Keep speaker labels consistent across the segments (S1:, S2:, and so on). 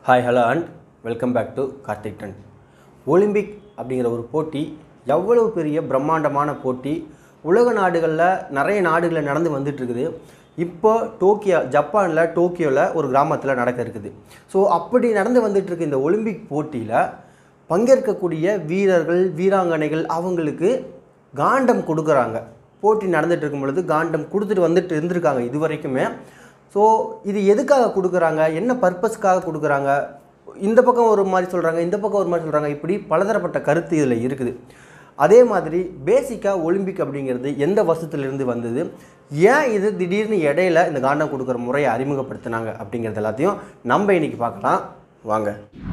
S1: hi hello and welcome back to Karthik டன் Olympic அப்படிங்கிற ஒரு போட்டி எவ்வளவு பெரிய பிரம்மாண்டமான போட்டி உலக நாடுகளில் நிறைய நாடுகளில் நடந்து வந்துட்டு இருக்குது இப்போ டோக்கியோ ஜப்பானில் டோக்கியோவில் ஒரு கிராமத்தில் நடக்க இருக்குது ஸோ அப்படி நடந்து வந்துட்டு இருக்க இந்த ஒலிம்பிக் போட்டியில் பங்கேற்கக்கூடிய வீரர்கள் வீராங்கனைகள் அவங்களுக்கு காண்டம் கொடுக்குறாங்க போட்டி நடந்துட்டு இருக்கும் பொழுது காண்டம் கொடுத்துட்டு வந்துட்டு இருந்திருக்காங்க இது வரைக்குமே ஸோ இது எதுக்காக கொடுக்குறாங்க என்ன பர்பஸ்க்காக கொடுக்குறாங்க இந்த பக்கம் ஒரு மாதிரி சொல்கிறாங்க இந்த பக்கம் ஒரு மாதிரி சொல்கிறாங்க இப்படி பலதரப்பட்ட கருத்து இதில் இருக்குது அதே மாதிரி பேசிக்காக ஒலிம்பிக் அப்படிங்கிறது எந்த வருஷத்துலேருந்து வந்தது ஏன் இது திடீர்னு இடையில இந்த காண்டம் கொடுக்குற முறையை அறிமுகப்படுத்தினாங்க அப்படிங்கிறது எல்லாத்தையும் நம்ம இன்னைக்கு பார்க்கலாம் வாங்க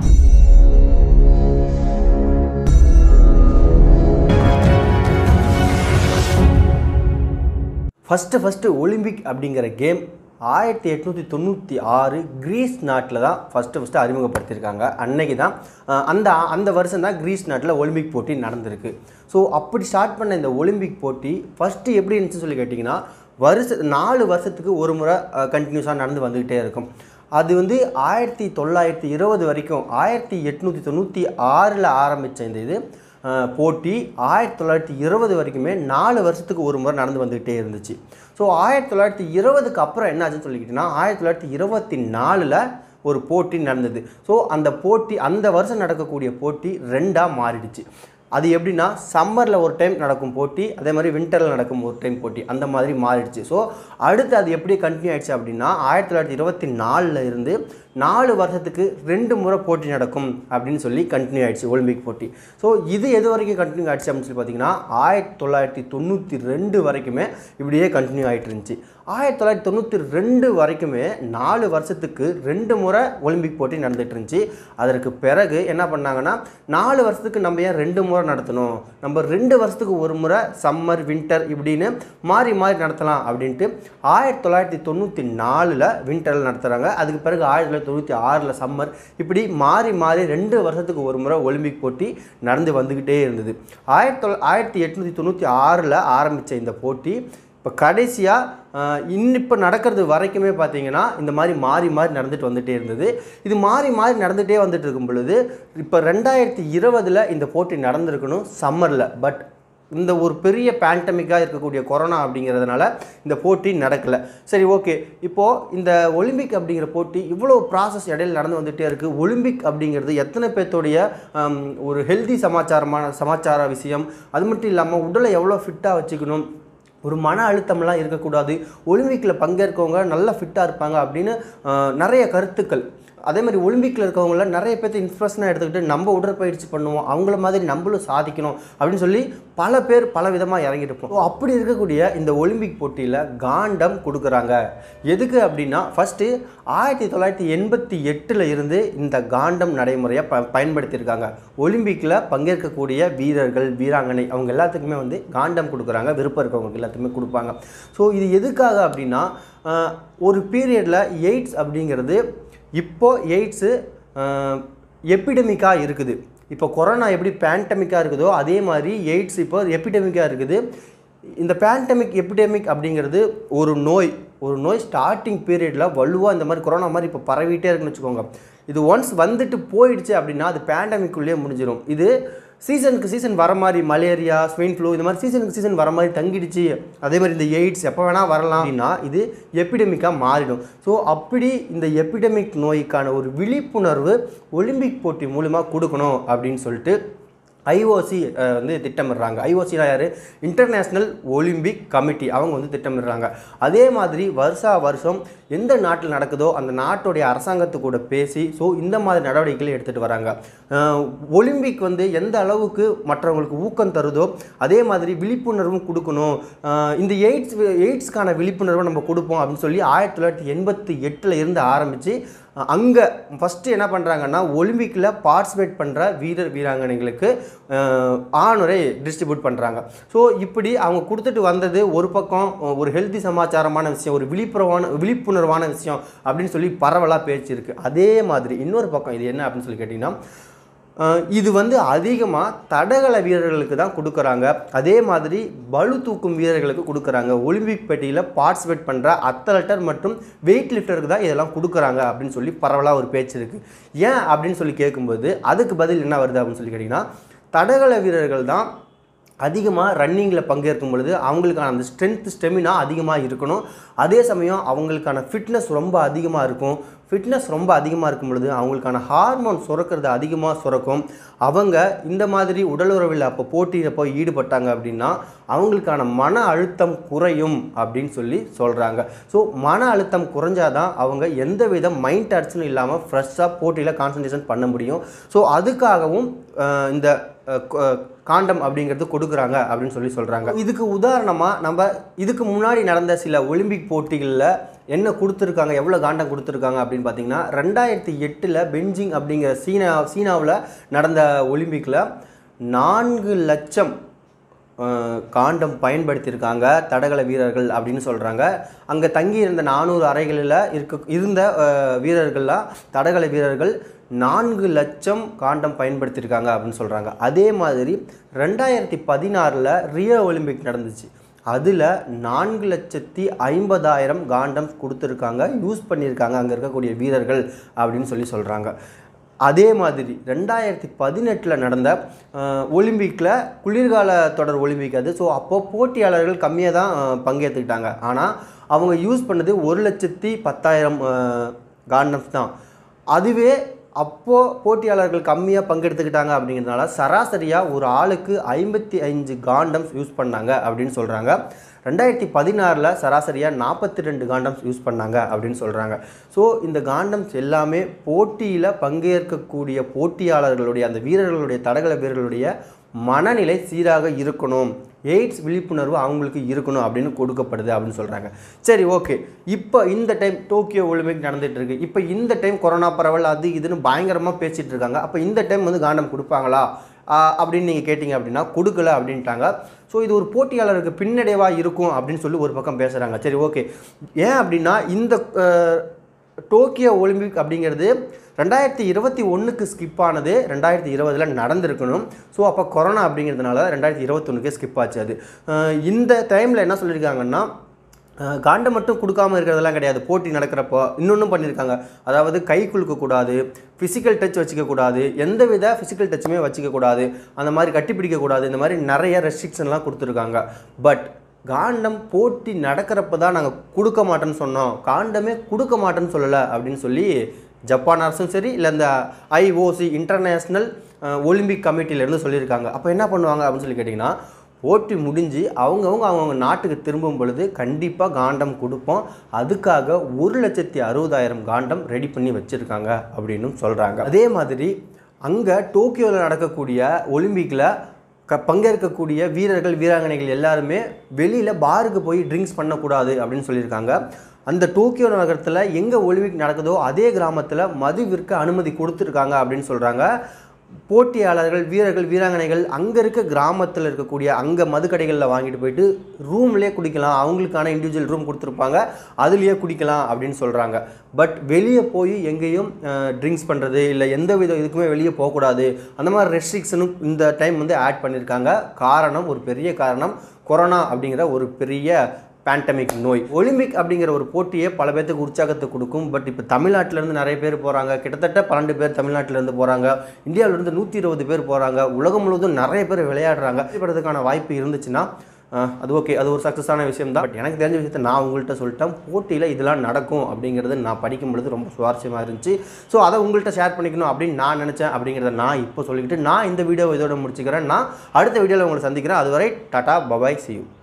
S1: ஃபஸ்ட்டு ஃபஸ்ட்டு ஒலிம்பிக் அப்படிங்கிற கேம் ஆயிரத்தி எட்நூற்றி தொண்ணூற்றி ஆறு கிரீஸ் நாட்டில் தான் ஃபஸ்ட்டு ஃபஸ்ட்டு அறிமுகப்படுத்தியிருக்காங்க அன்னைக்கு தான் அஹ், அந்த அந்த வருஷம் தான் கிரீஸ் நாட்டில் ஒலிம்பிக் போட்டி நடந்திருக்கு ஸோ அப்படி ஸ்டார்ட் பண்ண இந்த ஒலிம்பிக் போட்டி ஃபஸ்ட்டு எப்படி இருந்துச்சுன்னு சொல்லி கேட்டிங்கன்னா வருஷ நாலு வருஷத்துக்கு ஒரு முறை கண்டினியூஸாக நடந்து வந்துக்கிட்டே இருக்கும் அது வந்து ஆயிரத்தி தொள்ளாயிரத்தி இருபது வரைக்கும் ஆயிரத்தி எட்நூற்றி தொண்ணூற்றி ஆறில் ஆரம்பித்த இந்த இது அஹ், போட்டி ஆயிரத்தி தொள்ளாயிரத்தி இருபது வரைக்குமே நாலு வருஷத்துக்கு ஒரு முறை நடந்து வந்துக்கிட்டே இருந்துச்சு ஸோ ஆயிரத்தி தொள்ளாயிரத்தி இருபதுக்கு அப்புறம் என்ன ஆச்சுன்னு சொல்லிக்கிட்டீங்கன்னா ஆயிரத்தி தொள்ளாயிரத்தி இருபத்தி நாலில் ஒரு போட்டி நடந்தது ஸோ அந்த போட்டி அந்த வருஷம் நடக்கக்கூடிய போட்டி ரெண்டாக மாறிடுச்சு அது எப்படின்னா சம்மரில் ஒரு டைம் நடக்கும் போட்டி அதே மாதிரி வின்டரில் நடக்கும் ஒரு டைம் போட்டி அந்த மாதிரி மாறிடுச்சு ஸோ அடுத்து அது எப்படி கண்டினியூ ஆயிடுச்சு அப்படின்னா ஆயிரத்தி தொள்ளாயிரத்தி இருபத்தி நாலில் இருந்து நாலு வருஷத்துக்கு ரெண்டு முறை போட்டி நடக்கும் அப்படின்னு சொல்லி கண்டினியூ ஆயிடுச்சு ஒலிம்பிக் போட்டி ஸோ இது எது வரைக்கும் கண்டினியூ ஆயிடுச்சு அப்படின்னு சொல்லி பார்த்தீங்கன்னா ஆயிரத்தி தொள்ளாயிரத்தி தொண்ணூற்றி ரெண்டு வரைக்குமே இப்படியே கண்டினியூ ஆகிட்டு இருந்துச்சு ஆயிரத்தி தொள்ளாயிரத்தி தொண்ணூற்றி ரெண்டு வரைக்குமே நாலு வருஷத்துக்கு ரெண்டு முறை ஒலிம்பிக் போட்டி நடந்துட்டு இருந்துச்சு அதற்கு பிறகு என்ன பண்ணாங்கன்னா நாலு வருஷத்துக்கு நம்ம ஏன் ரெண்டு முறை நடத்தணும் நம்ம ரெண்டு வருஷத்துக்கு ஒரு முறை சம்மர் வின்டர் இப்படின்னு மாறி மாறி நடத்தலாம் அப்படின்ட்டு ஆயிரத்தி தொள்ளாயிரத்தி தொண்ணூற்றி நாலில் வின்டரில் நடத்துகிறாங்க அதுக்கு பிறகு ஆயிரத்தி தொள்ளாயிரத்தி தொண்ணூற்றி ஆறில் சம்மர் இப்படி மாறி மாறி ரெண்டு வருஷத்துக்கு ஒரு முறை ஒலிம்பிக் போட்டி நடந்து வந்துக்கிட்டே இருந்தது ஆயிரத்தி தொள் ஆயிரத்தி எட்நூற்றி தொண்ணூற்றி ஆறில் ஆரம்பித்த இந்த போட்டி இப்போ கடைசியாக இன்னும் இப்போ நடக்கிறது வரைக்குமே பார்த்தீங்கன்னா இந்த மாதிரி மாறி மாறி நடந்துட்டு வந்துட்டே இருந்தது இது மாறி மாறி நடந்துகிட்டே வந்துட்டு இருக்கும் பொழுது இப்போ ரெண்டாயிரத்தி இருபதில் இந்த போட்டி நடந்திருக்கணும் சம்மரில் பட் இந்த ஒரு பெரிய பேண்டமிக்காக இருக்கக்கூடிய கொரோனா அப்படிங்கிறதுனால இந்த போட்டி நடக்கலை சரி ஓகே இப்போது இந்த ஒலிம்பிக் அப்படிங்கிற போட்டி இவ்வளோ ப்ராசஸ் இடையில நடந்து வந்துகிட்டே இருக்குது ஒலிம்பிக் அப்படிங்கிறது எத்தனை பேர்த்தோடைய ஹம், ஒரு ஹெல்தி சமாச்சாரமான சமாச்சார விஷயம் அது மட்டும் இல்லாமல் உடலை எவ்வளோ ஃபிட்டாக வச்சுக்கணும் ஒரு மன அழுத்தம்லாம் இருக்கக்கூடாது ஒலிம்பிக்கில் பங்கேற்கவங்க நல்லா ஃபிட்டாக இருப்பாங்க அப்படின்னு ஆஹ், நிறைய கருத்துக்கள் அதே மாதிரி ஒலிம்பிக்கில் இருக்கவங்கள நிறைய பேர்த்து இன்ஸ்பிரேஷனாக எடுத்துக்கிட்டு நம்ம உடற்பயிற்சி பண்ணுவோம் அவங்கள மாதிரி நம்மளும் சாதிக்கணும் அப்படின்னு சொல்லி பல பேர் பல விதமாக இறங்கியிருப்போம் ஸோ அப்படி இருக்கக்கூடிய இந்த ஒலிம்பிக் போட்டியில் காண்டம் கொடுக்குறாங்க எதுக்கு அப்படின்னா ஃபஸ்ட்டு ஆயிரத்தி தொள்ளாயிரத்தி எண்பத்தி எட்டில் இருந்து இந்த காண்டம் நடைமுறையை ப பயன்படுத்தியிருக்காங்க ஒலிம்பிக்கில் பங்கேற்கக்கூடிய வீரர்கள் வீராங்கனை அவங்க எல்லாத்துக்குமே வந்து காண்டம் கொடுக்குறாங்க விருப்பம் இருக்கவங்களுக்கு எல்லாத்துக்குமே கொடுப்பாங்க ஸோ இது எதுக்காக அப்படின்னா ஆஹ், ஒரு பீரியடில் எய்ட்ஸ் அப்படிங்கிறது இப்போ எய்ட்ஸு எபிடமிக்காக இருக்குது இப்போ கொரோனா எப்படி பேண்டமிக்காக இருக்குதோ அதே மாதிரி எய்ட்ஸ் இப்போ எபிடமிக்காக இருக்குது இந்த பேண்டமிக் எபிடமிக் அப்படிங்கிறது ஒரு நோய் ஒரு நோய் ஸ்டார்டிங் பீரியடில் வலுவாக இந்த மாதிரி கொரோனா மாதிரி இப்போ பரவிட்டே இருக்குன்னு வச்சுக்கோங்க இது ஒன்ஸ் வந்துட்டு போயிடுச்சு அப்படின்னா அது பேண்டமிக்குள்ளேயே முடிஞ்சிடும் இது சீசனுக்கு சீசன் வர மாதிரி மலேரியா ஸ்வெயின் ஃப்ளூ இந்த மாதிரி சீசனுக்கு சீசன் வர மாதிரி தங்கிடுச்சு அதே மாதிரி இந்த எய்ட்ஸ் எப்போ வேணால் வரலாம் அப்படின்னா இது எபிடமிக்காக மாறிடும் ஸோ அப்படி இந்த எபிடமிக் நோய்க்கான ஒரு விழிப்புணர்வு ஒலிம்பிக் போட்டி மூலமாக கொடுக்கணும் அப்படின்னு சொல்லிட்டு ஐஓசி வந்து திட்டமிடுறாங்க ஐஓசினா யார் இன்டர்நேஷ்னல் ஒலிம்பிக் கமிட்டி அவங்க வந்து திட்டமிடுறாங்க அதே மாதிரி வருஷா வருஷம் எந்த நாட்டில் நடக்குதோ அந்த நாட்டுடைய அரசாங்கத்து கூட பேசி ஸோ இந்த மாதிரி நடவடிக்கைகளை எடுத்துகிட்டு வராங்க அஹ், ஒலிம்பிக் வந்து எந்த அளவுக்கு மற்றவங்களுக்கு ஊக்கம் தருதோ அதே மாதிரி விழிப்புணர்வும் கொடுக்கணும் அஹ், இந்த எய்ட்ஸ் எய்ட்ஸ்க்கான விழிப்புணர்வை நம்ம கொடுப்போம் அப்படின்னு சொல்லி ஆயிரத்தி தொள்ளாயிரத்தி எண்பத்தி எட்டில் இருந்து ஆரம்பித்து அங்கே ஃபஸ்ட்டு என்ன பண்ணுறாங்கன்னா ஒலிம்பிக்கில் பார்ட்டிசிபேட் பண்ணுற வீரர் வீராங்கனைகளுக்கு அஹ், ஆணுரை டிஸ்ட்ரிபியூட் பண்ணுறாங்க ஸோ இப்படி அவங்க கொடுத்துட்டு வந்தது ஒரு பக்கம் அஹ், ஒரு ஹெல்தி சமாச்சாரமான விஷயம் ஒரு விழிப்புணர்வான விழிப்புணர்வான விஷயம் அப்படின்னு சொல்லி பரவலாக பேச்சு இருக்குது அதே மாதிரி இன்னொரு பக்கம் இது என்ன அப்படின்னு சொல்லி கேட்டிங்கன்னா அஹ் இது வந்து அதிகமாக தடகள வீரர்களுக்கு தான் கொடுக்குறாங்க அதே மாதிரி பளு தூக்கும் வீரர்களுக்கு கொடுக்குறாங்க ஒலிம்பிக் போட்டியில் பார்ட்டிசிபேட் பண்ணுற அத்லட்டர் மற்றும் வெயிட் லிஃப்டருக்கு தான் இதெல்லாம் கொடுக்குறாங்க அப்படின்னு சொல்லி பரவலாக ஒரு பேச்சு இருக்குது ஏன் அப்படின்னு சொல்லி கேட்கும்போது அதுக்கு பதில் என்ன வருது அப்படின்னு சொல்லி கேட்டிங்கன்னா தடகள வீரர்கள் தான் அதிகமாக ரன்னிங்கில் பங்கேற்கும் பொழுது அவங்களுக்கான அந்த ஸ்ட்ரென்த் ஸ்டெமினா அதிகமாக இருக்கணும் அதே சமயம் அவங்களுக்கான ஃபிட்னஸ் ரொம்ப அதிகமாக இருக்கும் ஃபிட்னஸ் ரொம்ப அதிகமாக இருக்கும் பொழுது அவங்களுக்கான ஹார்மோன் சுரக்கிறது அதிகமாக சுரக்கும் அவங்க இந்த மாதிரி உடல் உறவில் அப்போ போட்டியில் போய் ஈடுபட்டாங்க அப்படின்னா அவங்களுக்கான மன அழுத்தம் குறையும் அப்படின்னு சொல்லி சொல்கிறாங்க ஸோ மன அழுத்தம் குறைஞ்சாதான் அவங்க எந்த வித மைண்ட் டச்சும் இல்லாமல் ஃப்ரெஷ்ஷாக போட்டியில் கான்சன்ட்ரேஷன் பண்ண முடியும் ஸோ அதுக்காகவும் அஹ், இந்த அஹ், க- காண்டம் அப்படிங்கிறது கொடுக்குறாங்க அப்படின்னு சொல்லி சொல்கிறாங்க இதுக்கு உதாரணமாக நம்ம இதுக்கு முன்னாடி நடந்த சில ஒலிம்பிக் போட்டிகளில் என்ன கொடுத்துருக்காங்க எவ்வளோ காண்டம் கொடுத்துருக்காங்க அப்படின்னு பார்த்தீங்கன்னா ரெண்டாயிரத்தி எட்டில் பெஞ்சிங் அப்படிங்கிற சீனா சீனாவில் நடந்த ஒலிம்பிக்கில் நான்கு லட்சம் அஹ், காண்டம் பயன்படுத்தியிருக்காங்க தடகள வீரர்கள் அப்படின்னு சொல்கிறாங்க அங்கே தங்கி இருந்த நானூறு அறைகளில் இருக்க இருந்த அஹ், வீரர்கள்லாம் தடகள வீரர்கள் நான்கு லட்சம் காண்டம் பயன்படுத்தியிருக்காங்க அப்படின்னு சொல்கிறாங்க அதே மாதிரி ரெண்டாயிரத்தி பதினாறில் ரியோ ஒலிம்பிக் நடந்துச்சு அதில் நான்கு லட்சத்தி ஐம்பதாயிரம் காண்டம் கொடுத்துருக்காங்க யூஸ் பண்ணியிருக்காங்க அங்கே இருக்கக்கூடிய வீரர்கள் அப்படின்னு சொல்லி சொல்கிறாங்க அதே மாதிரி ரெண்டாயிரத்தி பதினெட்டில் நடந்த ஒலிம்பிக்கில் குளிர்கால தொடர் ஒலிம்பிக் அது ஸோ அப்போ போட்டியாளர்கள் கம்மியாக தான் அஹ், பங்கேற்றுக்கிட்டாங்க ஆனால் அவங்க யூஸ் பண்ணது ஒரு லட்சத்தி பத்தாயிரம் காண்டம்ஸ் தான் அதுவே அப்போது போட்டியாளர்கள் கம்மியாக பங்கெடுத்துக்கிட்டாங்க அப்படிங்கிறதுனால சராசரியாக ஒரு ஆளுக்கு ஐம்பத்தி அஞ்சு காண்டம்ஸ் யூஸ் பண்ணாங்க அப்படின்னு சொல்கிறாங்க ரெண்டாயிரத்தி பதினாறில் சராசரியாக நாற்பத்தி ரெண்டு காண்டம்ஸ் யூஸ் பண்ணாங்க அப்படின்னு சொல்கிறாங்க ஸோ இந்த காண்டம்ஸ் எல்லாமே போட்டியில் பங்கேற்கக்கூடிய போட்டியாளர்களுடைய அந்த வீரர்களுடைய தடகள வீரர்களுடைய மனநிலை சீராக இருக்கணும் எய்ட்ஸ் விழிப்புணர்வு அவங்களுக்கு இருக்கணும் அப்படின்னு கொடுக்கப்படுது அப்படின்னு சொல்கிறாங்க சரி ஓகே இப்போ இந்த டைம் டோக்கியோ ஒலிம்பிக் நடந்துட்டு இருக்கு இப்போ இந்த டைம் கொரோனா பரவல் அது இதுன்னு பயங்கரமாக பேசிகிட்டு இருக்காங்க அப்போ இந்த டைம் வந்து காண்டம் கொடுப்பாங்களா ஆஹ் அப்படின்னு நீங்கள் கேட்டிங்க அப்படின்னா கொடுக்கல அப்படின்ட்டாங்க ஸோ இது ஒரு போட்டியாளருக்கு பின்னடைவாக இருக்கும் அப்படின்னு சொல்லி ஒரு பக்கம் பேசுகிறாங்க சரி ஓகே ஏன் அப்படின்னா இந்த ஆஹ், டோக்கியோ ஒலிம்பிக் அப்படிங்கிறது ரெண்டாயிரத்தி இருபத்தி ஒன்றுக்கு ஸ்கிப் ஆனது ரெண்டாயிரத்தி இருபதில் நடந்திருக்கணும் ஸோ அப்போ கொரோனா அப்படிங்கிறதுனால ரெண்டாயிரத்தி இருபத்தொன்னுக்கே ஸ்கிப் ஆச்சு அது அஹ் இந்த டைமில் என்ன சொல்லியிருக்காங்கன்னா அஹ் காண்டை மட்டும் கொடுக்காம இருக்கிறதெல்லாம் கிடையாது போட்டி நடக்கிறப்போ இன்னொன்றும் பண்ணியிருக்காங்க அதாவது கை குலுக்கக்கூடாது ஃபிசிக்கல் டச் வச்சுக்கக்கூடாது எந்த வித ஃபிசிக்கல் டச்சுமே வச்சுக்கக்கூடாது அந்த மாதிரி கட்டிப்பிடிக்கக்கூடாது இந்த மாதிரி நிறைய ரெஸ்ட்ரிக்ஷன்லாம் கொடுத்துருக்காங்க பட் காண்டம் போட்டி நடக்கிறப்ப தான் நாங்கள் கொடுக்க மாட்டேன்னு சொன்னோம் காண்டமே கொடுக்க மாட்டேன்னு சொல்லலை அப்படின்னு சொல்லி ஜப்பான் அரசும் சரி இல்லை இந்த ஐஓசி இன்டர்நேஷ்னல் ஒலிம்பிக் கமிட்டியிலேருந்து சொல்லியிருக்காங்க அப்போ என்ன பண்ணுவாங்க அப்படின்னு சொல்லி கேட்டிங்கன்னா போட்டி முடிஞ்சு அவங்கவுங்க அவங்கவுங்க நாட்டுக்கு திரும்பும் பொழுது கண்டிப்பாக காண்டம் கொடுப்போம் அதுக்காக ஒரு லட்சத்தி அறுபதாயிரம் காண்டம் ரெடி பண்ணி வச்சுருக்காங்க அப்படின்னு சொல்கிறாங்க அதே மாதிரி அங்கே டோக்கியோவில் நடக்கக்கூடிய ஒலிம்பிக்கில் க பங்கேற்கக்கூடிய வீரர்கள் வீராங்கனைகள் எல்லாருமே வெளியில் பாருக்கு போய் ட்ரிங்க்ஸ் பண்ணக்கூடாது அப்படின்னு சொல்லியிருக்காங்க அந்த டோக்கியோ நகரத்தில் எங்கே ஒலிம்பிக் நடக்குதோ அதே கிராமத்தில் மது விற்க அனுமதி கொடுத்துருக்காங்க அப்படின்னு சொல்கிறாங்க போட்டியாளர்கள் வீரர்கள் வீராங்கனைகள் அங்கே இருக்க கிராமத்தில் இருக்கக்கூடிய அங்கே மதுக்கடைகளில் வாங்கிட்டு போயிட்டு ரூம்லேயே குடிக்கலாம் அவங்களுக்கான இண்டிவிஜுவல் ரூம் கொடுத்துருப்பாங்க அதுலேயே குடிக்கலாம் அப்படின்னு சொல்கிறாங்க பட் வெளியே போய் எங்கேயும் ட்ரிங்க்ஸ் பண்ணுறது இல்லை எந்த வித இதுக்குமே வெளியே போகக்கூடாது அந்த மாதிரி ரெஸ்ட்ரிக்ஷனும் இந்த டைம் வந்து ஆட் பண்ணியிருக்காங்க காரணம் ஒரு பெரிய காரணம் கொரோனா அப்படிங்கிற ஒரு பெரிய பேண்டமிக் நோய் ஒலிம்பிக் அப்படிங்கிற ஒரு போட்டியே பல பேர்த்துக்கு உற்சாகத்தை கொடுக்கும் பட் இப்போ தமிழ்நாட்டிலேருந்து நிறைய பேர் போகிறாங்க கிட்டத்தட்ட பன்னெண்டு பேர் தமிழ்நாட்டிலேருந்து போகிறாங்க இந்தியாவிலேருந்து நூற்றி இருபது பேர் போகிறாங்க உலகம் முழுவதும் நிறைய பேர் விளையாடுறாங்க விளையாடுறதுக்கான வாய்ப்பு இருந்துச்சுன்னா அஹ், அது ஓகே அது ஒரு சக்ஸஸான விஷயம் தான் பட் எனக்கு தெரிஞ்ச விஷயத்தை நான் உங்கள்கிட்ட சொல்லிட்டேன் போட்டியில் இதெல்லாம் நடக்கும் அப்படிங்கிறது நான் படிக்கும் பொழுது ரொம்ப சுவாரஸ்யமாக இருந்துச்சு ஸோ அதை உங்கள்கிட்ட ஷேர் பண்ணிக்கணும் அப்படின்னு நான் நினச்சேன் அப்படிங்கிறத நான் இப்போ சொல்லிக்கிட்டு நான் இந்த வீடியோ இதோட முடிச்சுக்கிறேன் நான் அடுத்த வீடியோவில் உங்களை சந்திக்கிறேன் அதுவரை டாடா பபாய் see you